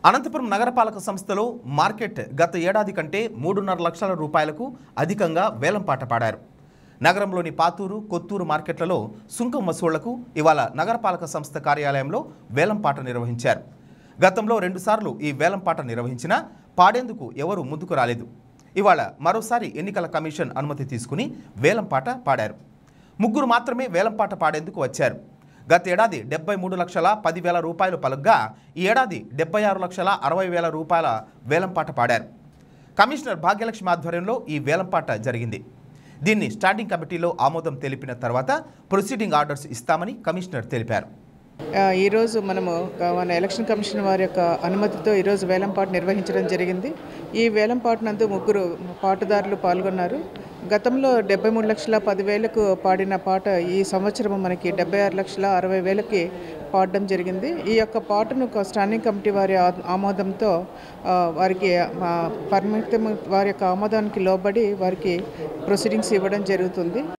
అనంతపురం నగరపాలక సంస్థలో మార్కెట్ గత ఏడాది కంటే మూడున్నర లక్షల రూపాయలకు అధికంగా వేలంపాట పాడారు నగరంలోని పాతూరు కొత్తూరు మార్కెట్లలో సుంకం వసూళ్లకు ఇవాళ నగరపాలక సంస్థ కార్యాలయంలో వేలంపాట నిర్వహించారు గతంలో రెండుసార్లు ఈ వేలంపాట నిర్వహించినా పాడేందుకు ఎవరూ ముందుకు రాలేదు ఇవాళ మరోసారి ఎన్నికల కమిషన్ అనుమతి తీసుకుని వేలంపాట పాడారు ముగ్గురు మాత్రమే వేలంపాట పాడేందుకు వచ్చారు గత ఏడాది డెబ్బై మూడు లక్షల పదివేల రూపాయలు పలుగ్గా ఈ ఏడాది డెబ్బై ఆరు లక్షల అరవై వేల రూపాయల వేలంపాట పాడారు కమిషనర్ భాగ్యలక్ష్మి ఆధ్వర్యంలో ఈ వేలంపాట జరిగింది దీన్ని స్టాండింగ్ కమిటీలో ఆమోదం తెలిపిన తర్వాత ప్రొసీడింగ్ ఆర్డర్స్ ఇస్తామని కమిషనర్ తెలిపారు ఆ, ఈరోజు మనము క- మన ఎలక్షన్ కమిషన్ వారి యొక్క అనుమతితో ఈరోజు వేలంపాటు నిర్వహించడం జరిగింది ఈ వేలంపాటు నందు ముగ్గురు పాటదారులు పాల్గొన్నారు గతంలో డెబ్బై మూడు లక్షల పదివేలకు పాడిన పాట ఈ సంవత్సరం మనకి డెబ్బై ఆరు లక్షల అరవై వేలకి పాడడం జరిగింది ఈ యొక్క పాటను ఒక స్టాండింగ్ కమిటీ వారి ఆ- ఆమోదంతో ఆ, వారికి పర్మిట్ వారి యొక్క ఆమోదానికి లోబడి వారికి ప్రొసీడింగ్స్ ఇవ్వడం జరుగుతుంది